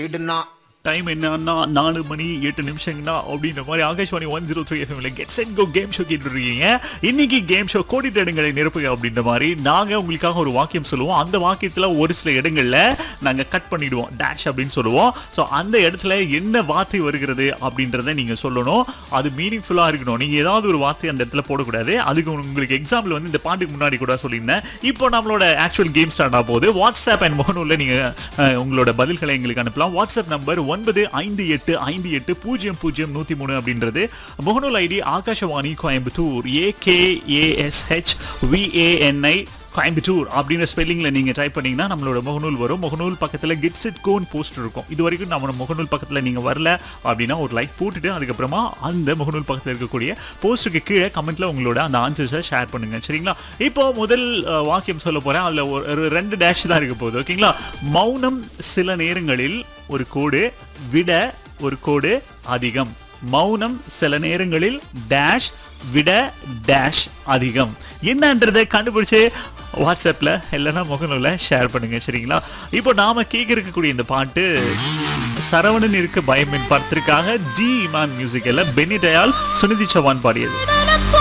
Iduna time என்னன்னா நாலு மணி எட்டு நிமிஷங்கண்ணா அப்படின்ற மாதிரி ஆகாஷ்வாணி ஒன் ஜீரோ த்ரீ எஃப்எம்ல get set go game show கேட்டு இருக்கீங்க இன்னைக்கு கேம் ஷோ கோடிட்ட இடங்களை நிரப்புக அப்படின்ற மாதிரி நாங்க உங்களுக்காக ஒரு வாக்கியம் சொல்லுவோம் அந்த வாக்கியத்துல ஒரு சில இடங்கள்ல நாங்க கட் பண்ணிடுவோம் டேஷ் அப்படின்னு சொல்லுவோம் ஸோ அந்த இடத்துல என்ன வார்த்தை வருகிறது அப்படின்றத நீங்க சொல்லணும் அது மீனிங்ஃபுல்லா இருக்கணும் நீங்க ஏதாவது ஒரு வார்த்தை அந்த இடத்துல போடக்கூடாது அதுக்கு உங்களுக்கு எக்ஸாம்பிள் வந்து இந்த பாட்டுக்கு முன்னாடி கூட சொல்லியிருந்தேன் இப்போ நம்மளோட ஆக்சுவல் கேம் ஸ்டார்ட் ஆக போகுது வாட்ஸ்அப் அண்ட் முகநூல்ல நீங்க அஹ், உங்களோட பதில்களை எங்களுக்கு அனுப்பலாம் வாட்ஸ்அப் நம்பர் ஒன்பது ஐந்து எட்டு ஐந்து எட்டு பூஜ்ஜியம் பூஜ்ஜியம் நூத்தி மூணு அப்படின்றது முகநூல் ID Akashvani Coimbatore A K A S H V A N I Coimbatore அப்படின்ற ஸ்பெல்லிங்ல நீங்க டைப் பண்ணீங்கன்னா நம்மளோட முகநூல் வரும் முகநூல் பக்கத்துல கெட்ஸ் இட் கோன் போஸ்ட் இருக்கும் இது வரைக்கும் நம்ம முகநூல் பக்கத்துல நீங்க வரல அப்படின்னா ஒரு லைக் போட்டுட்டு அதுக்கப்புறமா அந்த முகநூல் பக்கத்துல இருக்கக்கூடிய போஸ்ட்டுக்கு கீழே கமெண்ட்ல உங்களோட அந்த ஆன்சர்ஸை ஷேர் பண்ணுங்க சரிங்களா இப்போ முதல் அஹ், வாக்கியம் சொல்ல போறேன் அதுல ஒரு ஒரு ரெண்டு டேஷ் தான் இருக்க போகுது ஓகேங்களா மௌனம் சில நேரங்களில் ஒரு கோடு விட ஒரு கோடு அதிகம் மௌனம் சில நேரங்களில் டேஷ் விட டேஷ் அதிகம் என்னன்றதை கண்டுபிடிச்சு வாட்ஸ்அப்ல இல்லைன்னா முகநூல ஷேர் பண்ணுங்க சரிங்களா இப்போ நாம கேட்க இருக்கக்கூடிய இந்த பாட்டு சரவணன் இருக்க பயமின் படத்திற்காக டி இமான் மியூசிக்கில் பெனி டயால் சுனிதி சவான் பாடியது